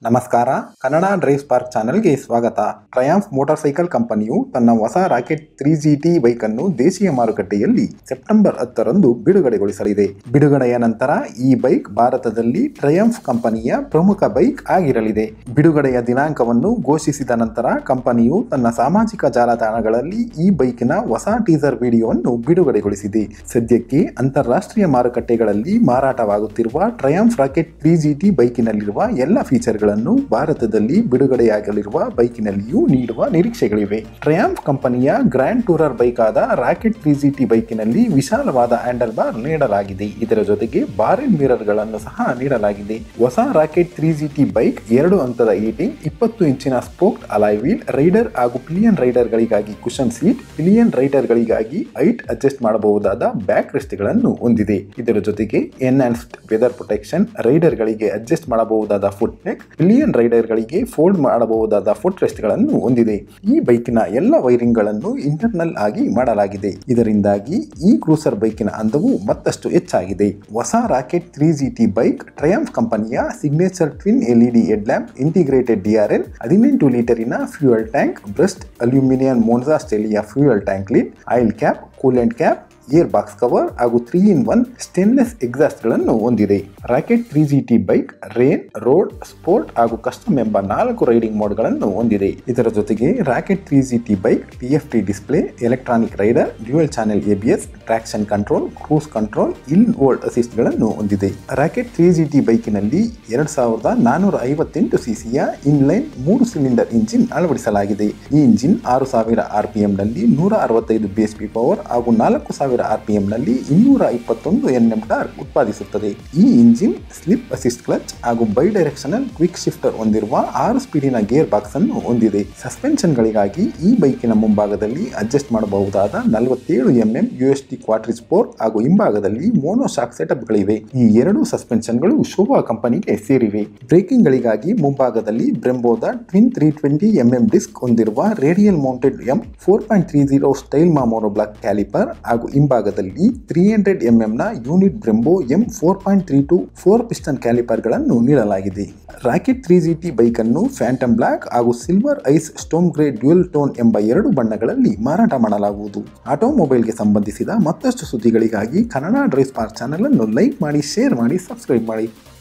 ನಮಸ್ಕಾರ Kannada drive spark ಚಾನೆಲ್ಗೆ ಸ್ವಾಗತ ಟ್ರಯಾಂಫ್ ಮೋಟಾರ್ ಸೈಕಲ್ ಕಂಪನಿಯು ತನ್ನ ಹೊಸ rocket three G T bike ಅನ್ನು ದೇಶೀಯ ಮಾರುಕಟ್ಟೆಯಲ್ಲಿ ಸೆಪ್ಟೆಂಬರ್ ಹತ್ತರಂದು ಬಿಡುಗಡೆಗೊಳಿಸಲಿದೆ ಬಿಡುಗಡೆಯ ನಂತರ ಈ ಬೈಕ್ ಭಾರತದಲ್ಲಿ ಟ್ರಯಾಂಫ್ ಕಂಪನಿಯ ಪ್ರಮುಖ ಬೈಕ್ ಆಗಿರಲಿದೆ ಬಿಡುಗಡೆಯ ದಿನಾಂಕವನ್ನು ಘೋಷಿಸಿದ ನಂತರ ಕಂಪನಿಯು ತನ್ನ ಸಾಮಾಜಿಕ ಜಾಲತಾಣಗಳಲ್ಲಿ ಈ ಬೈಕಿನ ಹೊಸ ಟೀಸರ್ ವಿಡಿಯೋವನ್ನು ಬಿಡುಗಡೆಗೊಳಿಸಿದೆ ಸದ್ಯಕ್ಕೆ ಅಂತಾರಾಷ್ಟ್ರೀಯ ಮಾರುಕಟ್ಟೆಗಳಲ್ಲಿ ಮಾರಾಟವಾಗುತ್ತಿರುವ Triumph rocket three G T ಬೈಕಿನಲ್ಲಿರುವ ಎಲ್ಲ ಫೀಚರ್ಗಳನ್ನು ಭಾರತದಲ್ಲಿ ಬಿಡುಗಡೆಯಾಗಲಿರುವ ಬೈಕಿನಲ್ಲಿಯೂ ನೀಡುವ ನಿರೀಕ್ಷೆಗಳಿವೆ ಟ್ರಯಾಂಫ್ ಕಂಪನಿಯ ಗ್ರ್ಯಾಂಡ್ ಟೂರರ್ ಬೈಕ್ ಆದ ರಾಕೆಟ್ ತ್ರೀ ಜಿ ಟಿ ಬೈಕಿನಲ್ಲಿ ವಿಶಾಲವಾದ ಹ್ಯಾಂಡಲ್ ಬಾರ್ ನೀಡಲಾಗಿದೆ ಇದರ ಜೊತೆಗೆ ಬಾರೆಲ್ ಮಿರರ್ಗಳನ್ನು ಸಹ ನೀಡಲಾಗಿದೆ ಹೊಸ rocket three G T bike ಎರಡು ಹಂತದ ಈಟಿಂಗ್ ಇಪ್ಪತ್ತು ಇಂಚಿನ ಸ್ಪೋಕ್ಟ್ ಅಲಾಯ್ ವೀಲ್ ರೈಡರ್ ಹಾಗೂ ಪಿಲಿಯನ್ ರೈಡರ್ಗಳಿಗಾಗಿ ಕುಶನ್ ಸೀಟ್ ಪಿಲಿಯನ್ ರೈಡರ್ಗಳಿಗಾಗಿ ಹೈಟ್ ಅಡ್ಜಸ್ಟ್ ಮಾಡಬಹುದಾದ ಬ್ಯಾಕ್ ರೆಸ್ಟ್ಗಳನ್ನು ಹೊಂದಿದೆ ಇದರ ಜೊತೆಗೆ ಎನ್ಹಾನ್ಸ್ಡ್ ವೆದರ್ ಪ್ರೊಟೆಕ್ಷನ್ ರೈಡರ್ಗಳಿಗೆ ಅಡ್ಜಸ್ಟ್ ಮಾಡಬಹುದಾದ ಫುಟ್ ನೆಕ್ ಪಿಲಿಯನ್ ರೈಡರ್ಗಳಿಗೆ ಫೋಲ್ಡ್ ಮಾಡಬಹುದಾದ ಫುಟ್ ರೆಸ್ಟ್ಗಳನ್ನು ಹೊಂದಿದೆ ಈ ಬೈಕಿನ ಎಲ್ಲ ವೈರಿಂಗ್ಗಳನ್ನು ಇಂಟರ್ನಲ್ ಆಗಿ ಮಾಡಲಾಗಿದೆ ಇದರಿಂದಾಗಿ ಈ ಕ್ರೂಸರ್ ಬೈಕಿನ ಅಂದವು ಮತ್ತಷ್ಟು ಹೆಚ್ಚಾಗಿದೆ ಹೊಸ rocket three G T bike Triumph ಕಂಪನಿಯ signature twin LED head lamp integrated DRL ಹದಿನೆಂಟು ಲೀಟರಿನ fuel tank brushed aluminium Monza ಸ್ಟೈಲಿಯ fuel tank lid oil cap coolant cap gear box cover ಹಾಗೂ ತ್ರೀ ಇನ್ ಒನ್ ಸ್ಟೇನ್ಲೆಸ್ ಎಕ್ಸಾಸ್ಟ್ಗಳನ್ನು ಹೊಂದಿದೆ rocket three G T bike rain road sport ಹಾಗೂ custom ಎಂಬ ನಾಲ್ಕು riding ಮೋಡ್ಗಳನ್ನು ಹೊಂದಿದೆ ಇದರ ಜೊತೆಗೆ rocket three G T bike T F T display electronic rider dual channel ABS traction control cruise control hill hold ಅಸಿಸ್ಟ್ಗಳನ್ನು ಹೊಂದಿದೆ ರಾಕೆಟ್ ತ್ರೀ ಜಿ ಟಿ ಬೈಕಿನಲ್ಲಿ ಎರಡ್ ಸಾವಿರದ ನಾನೂರ ಐವತ್ತೆಂಟು ಸಿಸಿಯ ಇನ್ಲೈನ್ ಮೂರು ಸಿಲಿಂಡರ್ ಇಂಜಿನ್ ಅಳವಡಿಸಲಾಗಿದೆ ಈ ಇಂಜಿನ್ ಆರು ಸಾವಿರ ಆರ್ ಪಿ ಎಂನಲ್ಲಿ ನೂರ ಅರವತ್ತೈದು ಬೇಸ್ ಪಿ ಪವರ್ ಹಾಗೂ ನಾಲ್ಕು ಸಾವಿರ ಆರ್ ಪಿ ಎಂನಲ್ಲಿ ಇನ್ನೂರ ಇಪ್ಪತ್ತೊಂದು ಎನ್ ಎಂ ಟಾರ್ಕ್ ಉತ್ಪಾದಿಸುತ್ತದೆ ಈ ಇಂಜಿನ್ ಸ್ಲಿಪ್ ಅಸಿಸ್ಟ್ ಕ್ಲಚ್ ಹಾಗೂ ಬೈ ಡೈರೆಕ್ಷನಲ್ ಕ್ವಿಕ್ ಶಿಫ್ಟರ್ ಹೊಂದಿರುವ ಆರು ಸ್ಪೀಡಿನ ಗೇರ್ ಬಾಕ್ಸ್ ಅನ್ನು ಹೊಂದಿದೆ ಸಸ್ಪೆನ್ಷನ್ಗಳಿಗಾಗಿ ಈ ಬೈಕಿನ ಮುಂಭಾಗದಲ್ಲಿ ಅಡ್ಜಸ್ಟ್ ಮಾಡಬಹುದಾದ ನಲವತ್ತೇಳು ಎಂಎಂ ಯು ಎಸ್ ಟಿ ಕ್ವಾಟ್ರಿಸ್ ಫೋರ್ ಹಾಗೂ ಹಿಂಭಾಗದಲ್ಲಿ ಮೋನೋಶಾಕ್ ಸೆಟಪ್ಗಳಿವೆ ಈ ಎರಡು ಸಸ್ಪೆನ್ಷನ್ಗಳು ಶೋಭಾ ಕಂಪನಿಗೆ ಸೇರಿವೆ ಬ್ರೇಕಿಂಗ್ಗಳಿಗಾಗಿ ಮುಂಭಾಗದಲ್ಲಿ ಬ್ರೆಂಬೋದ twin three twenty MM disc ಹೊಂದಿರುವ radial mounted M four point three zero style monobloc caliper ಹಾಗೂ ಹಿಂಭಾಗದಲ್ಲಿ ತ್ರೀ ಹಂಡ್ರೆಡ್ ಎಂಎಂನ unit Brembo M four point three two four piston ಕ್ಯಾಲಿಪರ್ಗಳನ್ನು ನೀಡಲಾಗಿದೆ rocket three G T bike ಅನ್ನು phantom black ಹಾಗೂ silver ice storm grey dual tone ಎಂಬ ಎರಡು ಬಣ್ಣಗಳಲ್ಲಿ ಮಾರಾಟ ಮಾಡಲಾಗುವುದು ಆಟೋಮೊಬೈಲ್ಗೆ ಸಂಬಂಧಿಸಿದ ಮತ್ತಷ್ಟು ಸುದ್ದಿಗಳಿಗಾಗಿ ಕನ್ನಡ ಡ್ರೈವ್ ಸ್ಪಾರ್ಕ್ ಚಾನೆಲ್ ಅನ್ನು ಲೈಕ್ ಮಾಡಿ ಶೇರ್ ಮಾಡಿ ಸಬ್ಸ್ಕ್ರೈಬ್ ಮಾಡಿ